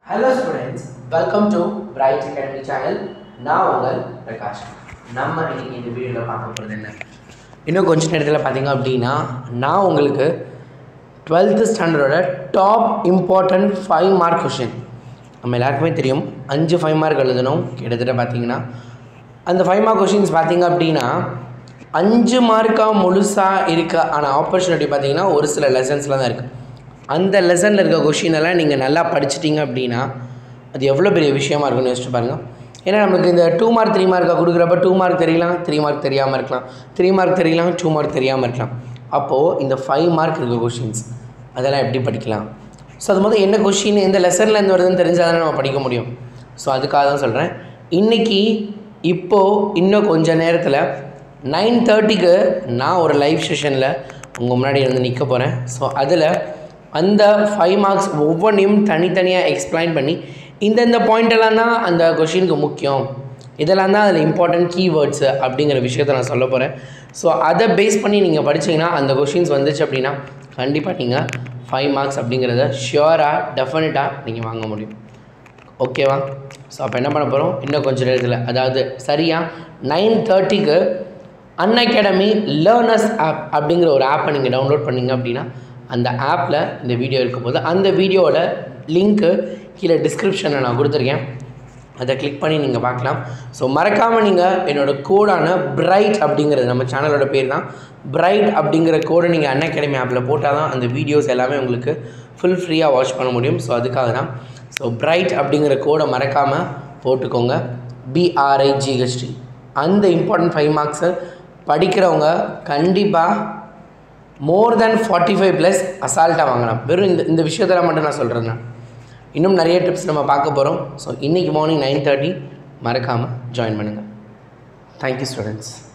hello students welcome to Bright Academy channel நான் உங்கள் பிரகாஷ் நம்ம இன்னைக்கு இந்த வீடியோவில் பார்க்க போகிறது என்ன இன்னும் கொஞ்ச நேரத்தில் பார்த்தீங்க அப்படின்னா நான் உங்களுக்கு டுவெல்த்து ஸ்டாண்டர்டோட top important five mark question நம்ம எல்லாருக்குமே தெரியும் அஞ்சு ஃபைவ் மார்க் எழுதணும் கிட்டத்தட்ட பார்த்தீங்கன்னா அந்த ஃபைவ் மார்க் கொஷின்ஸ் பார்த்தீங்க அப்படின்னா அஞ்சு மார்க்காக முழுசாக இருக்க ஆனால் ஆப்பர்ச்சுனிட்டி பார்த்தீங்கன்னா ஒரு சில லெசன்ஸில் தான் இருக்குது அந்த லெசனில் இருக்க கொஷின் எல்லாம் நீங்கள் நல்லா படிச்சிட்டிங்க அப்படின்னா அது எவ்வளோ பெரிய விஷயமா இருக்குன்னு யோசிச்சு பாருங்கள் ஏன்னா நமக்கு இந்த டூ மார்க் த்ரீ மார்க்காக கொடுக்குறப்ப டூ மார்க் தெரியலாம் த்ரீ மார்க் தெரியாமல் இருக்கலாம் த்ரீ மார்க் தெரியலாம் டூ மார்க் தெரியாமல் இருக்கலாம் அப்போது இந்த ஃபைவ் மார்க் இருக்க கொஷின்ஸ் அதெல்லாம் எப்படி படிக்கலாம் ஸோ அது முதல் என்ன கொஷின் எந்த லெசனில் இருந்து வருதுன்னு தெரிஞ்சால் தானே நம்ம படிக்க முடியும் ஸோ அதுக்காக தான் சொல்கிறேன் இன்றைக்கி இப்போது இன்னும் கொஞ்ச நேரத்தில் நைன் தேர்ட்டிக்கு நான் ஒரு லைவ் செஷனில் உங்கள் முன்னாடி வந்து நிற்க போகிறேன் ஸோ அதில் அந்த ஃபைவ் மார்க்ஸ் ஒவ்வொன்றையும் தனித்தனியாக எக்ஸ்பிளைன் பண்ணி இந்தந்த பாயிண்டெல்லாம் தான் அந்த கொஷினுக்கு முக்கியம் இதெல்லாம் தான் அதில் இம்பார்ட்டன்ட் கீவேர்ட்ஸு அப்படிங்கிற விஷயத்த நான் சொல்ல போகிறேன் ஸோ அதை பேஸ் பண்ணி நீங்கள் படிச்சீங்கன்னா அந்த கொஷின்ஸ் வந்துச்சு அப்படின்னா கண்டிப்பாக நீங்கள் ஃபைவ் மார்க்ஸ் அப்படிங்கிறத ஷியோராக டெஃபினட்டாக நீங்கள் வாங்க முடியும் ஓகேவா ஸோ அப்போ என்ன பண்ண போகிறோம் இன்னும் கொஞ்சம் நேரத்தில் அதாவது சரியாக நைன் தேர்ட்டிக்கு அன் அகாடமி லேர்னர்ஸ் ஆப் அப்படிங்கிற ஒரு ஆப்பை நீங்கள் டவுன்லோட் பண்ணீங்க அப்படின்னா அந்த ஆப்பில் இந்த வீடியோ இருக்க போது அந்த வீடியோவோட லிங்க்கு கீழே டிஸ்கிரிப்ஷனில் நான் கொடுத்துருக்கேன் அதை கிளிக் பண்ணி நீங்கள் பார்க்கலாம் ஸோ மறக்காமல் நீங்கள் என்னோடய கோடான பிரைட் அப்படிங்கிறது நம்ம சேனலோட பேர் தான் பிரைட் அப்படிங்கிற கோடை நீங்கள் அன் அகாடமி ஆப்பில் போட்டால் தான் அந்த வீடியோஸ் எல்லாமே உங்களுக்கு ஃபுல் ஃப்ரீயாக வாட்ச் பண்ண முடியும் ஸோ அதுக்காக தான் ஸோ பிரைட் அப்படிங்கிற கோடை மறக்காமல் போட்டுக்கோங்க பிஆர்ஐஜிஹெச்டி அந்த இம்பார்ட்டன்ட் ஃபைவ் மார்க்ஸை படிக்கிறவங்க கண்டிப்பாக more than forty five plus அசால்ட்டாக வாங்கலாம் வெறும் இந்த இந்த விஷயத்தில் மட்டும் நான் சொல்கிறேன் நான் இன்னும் நிறைய டிப்ஸ் நம்ம பார்க்க போகிறோம் ஸோ இன்றைக்கி மார்னிங் நைன் தேர்ட்டி மறக்காமல் ஜாயின் பண்ணுங்கள் தேங்க்யூ ஸ்டூடெண்ட்ஸ்